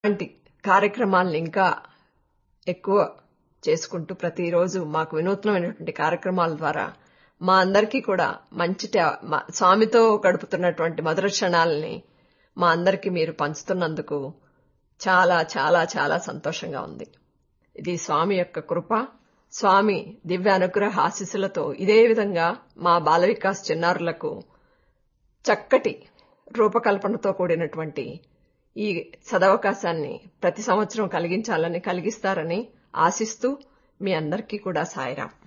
ఇలాంటి కార్యక్రమాలను ఇంకా ఎక్కువ చేసుకుంటూ ప్రతిరోజు మాకు వినూత్నమైనటువంటి కార్యక్రమాల ద్వారా మా అందరికీ కూడా మంచి ట- మా- స్వామితో గడుపుతున్నటువంటి మధుర క్షణాలని మా అందరికీ మీరు పంచుతున్నందుకు చాలా చాలా చాలా సంతోషంగా ఉంది ఇది స్వామి యొక్క కృప స్వామి దివ్య అనుగ్రహ ఆశీస్సులతో ఇదే విధంగా మా బాల వికాస్ చిన్నారులకు చక్కటి రూపకల్పనతో కూడినటువంటి ఈ సదవకాశాన్ని ప్రతి సంవత్సరం కలిగించాలని కలిగిస్తారని ఆశిస్తూ మీ అందరికీ కూడా సాయిరాం